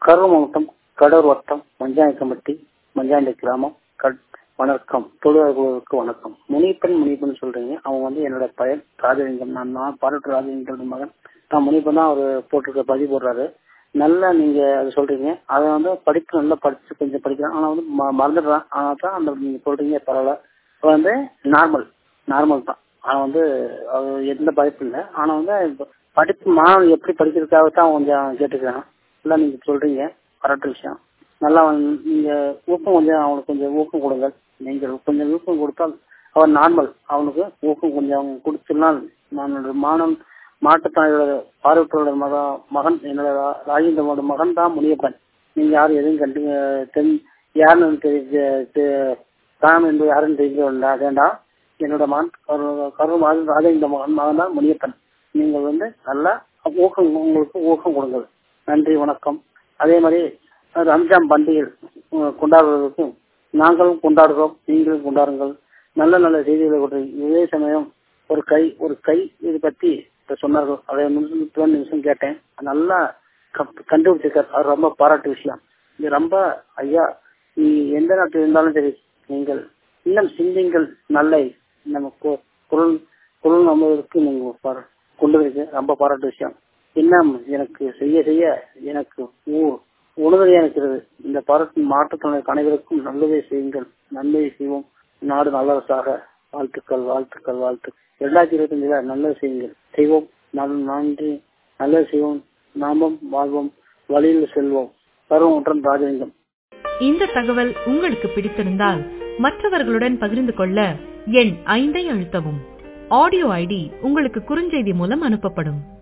கரூர் மாவட்டம் கடூர் வட்டம் மஞ்சாயக்கம்பட்டி மஞ்சாண்டி கிராமம் கட் வணக்கம் தொழிலாளர்களுக்கு வணக்கம் முனிப்பன் முனிப்பன் சொல்றீங்க அவங்க வந்து என்னோட பெயர் ராஜலிங்கம் நான் நான் பாராட்டு ராஜலிங்கத்தோட மகன் நான் முனிப்பன் தான் அவர் போட்டிருக்க பதிவு போடுறாரு நல்லா நீங்க அது சொல்றீங்க அதை வந்து படிப்பு நல்லா படிச்சு கொஞ்சம் படிக்கிறான் ஆனா வந்து ம- மறந்துடுறான் ஆனா தான் அந்த நீங்க சொல்றீங்க பரவாயில்ல அவன் வந்து நார்மல் நார்மல் தான் அவன் வந்து அது எந்த பாதிப்பும் இல்லை ஆனா வந்து இப்ப படிப்பு மாணவன் எப்படி படிக்கிறதுக்காக தான் அவன் கொஞ்சம் கேட்டுக்கிறான் எல்லாம் நீங்க சொல்றீங்க கரெக்ட் விஷயம் நல்லா அவன் நீங்க ஊக்கம் கொஞ்சம் அவனுக்கு கொஞ்சம் ஊக்கம் கொடுங்க நீங்கள் கொஞ்சம் ஊக்கம் கொடுத்தால் அவன் நார்மல் அவனுக்கு ஊக்கம் கொஞ்சம் கொடுத்துனால் நான் ஒரு மாணவன் மாட்டுத்தாயோட பார்வையாளர் மக மகன் என்னோட ரா- ராஜேந்திரனோட மகன் தான் முனியப்பன் நீங்க யாரும் எதுவும் கண்டு தென் யாருன்னு தெரிஞ்ச தெ- தான் என்று யாரும் தெரிஞ்ச வேண்டாம் வேண்டாம் என்னோட மகன் கரு- கரு ராஜேந்திர மகன் மகன் தான் முனியப்பன் நீங்கள் வந்து நல்லா ஊக்கம் உங்களுக்கு ஊக்கம் கொடுங்கள் நன்றி வணக்கம் அதே மாதிரி ரம்ஜான் பண்டிகை உம், கொண்டாடுவதற்கும் நாங்களும் கொண்டாடுகிறோம் நீங்களும் கொண்டாடுங்கள் நல்ல நல்ல செய்திகளை கொடுத்து இதே சமயம் ஒரு கை ஒரு கை இது பத்தி இப்ப சொன்னார்கள் அதை நிமிஷம் ரெண்டு நிமிஷம் கேட்டேன் நல்லா க- கண்டுபிடிச்சிருக்காரு அது ரொம்ப பாராட்டு விஷயம் இது ரொம்ப ஐயா நீ எந்த நாட்டில் இருந்தாலும் சரி நீங்கள் இன்னும் சிந்திங்கள் நல்ல நம்ம கு- குரல் குரல் நம்மளுக்கு நீங்க பார- கொண்டு வந்து ரொம்ப பாராட்டு விஷயம் இன்னும் எனக்கு செய்ய செய்ய எனக்கு ஊ- உணர்தலையா இருக்கிறது இந்த பாராட்டு மாற்றுத்திறனாளி அனைவருக்கும் நல்லதே செய்யுங்கள் நன்மையை செய்வோம் நாடு நல்லரசாக வாழ்த்துக்கள் வாழ்த்துக்கள் வாழ்த்துக்கள் இரண்டாயிரத்தி இருபத்தி அஞ்சுல நல்லது செய்யுங்கள் செய்வோம் நல் நன்றி நல்லது செய்வோம் நாமும் வாழ்வோம் வழியில் செல்வோம் பருவமுற்றம் ராஜலிங்கம் இந்த தகவல் உங்களுக்கு பிடித்திருந்தால் மற்றவர்களுடன் பகிர்ந்து கொள்ள எண் ஐந்தை அழுத்தவும் ஆடியோ ஐடி உங்களுக்கு குறுஞ்செய்தி மூலம் அனுப்பப்படும்